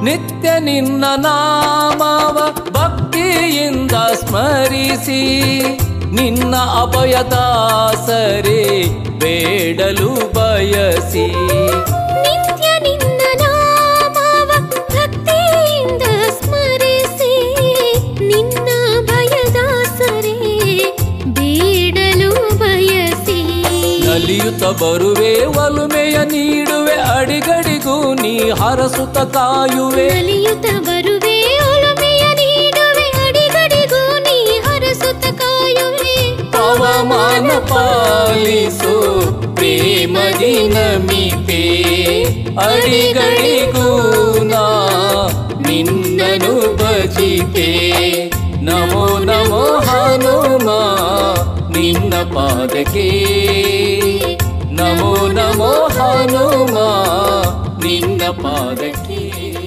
ನಿತ್ಯ ನಿನ್ನ ನಾಮವ ಭಕ್ತಿಯಿಂದ ಸ್ಮರಿಸಿ ನಿನ್ನ ಅಭಯದಾಸರೇ ಬೇಡಲು ಬಯಸಿ ನಿತ್ಯ ನಿನ್ನ ನಾಮವ ಭಕ್ತಿಯಿಂದ ಸ್ಮರಿಸಿ ನಿನ್ನ ಭಯದಾಸರೇ ಬೇಡಲು ಬಯಸಿ ನಲಿಯುತ್ತ ಬರುವೆ ಒಲುಮೆಯ ನೀಡುವೆ ಅಡಿಗಡಿಗೂ ನೀ ಹರಸುತ್ತ ಕಾಯುವೆ ನಲಿಯುತ್ತ ಬರುವೆ ಒಲುಮೆಯ ನೀಡುವೆ ಅಡಿಗಡಿಗೂ ನೀ ಹರಸುತ್ತ ಕಾಯುವೆ ಪವಮಾನ ಪಾಲಿಸು ಪ್ರೇಮದಿ ನಮಿಪೆ ಅಡಿಗಡಿಗೂ ನಾ ನಿನ್ನನು ಭಜಿಪೆ ನಮೋ ನಮೋ ಹನುಮ ನಿನ್ನ ಪಾದಕ್ಕೆ ನಮೋ ನಮೋ ಹನುಮ ನಿನ್ನ ಪಾದಕ್ಕೆ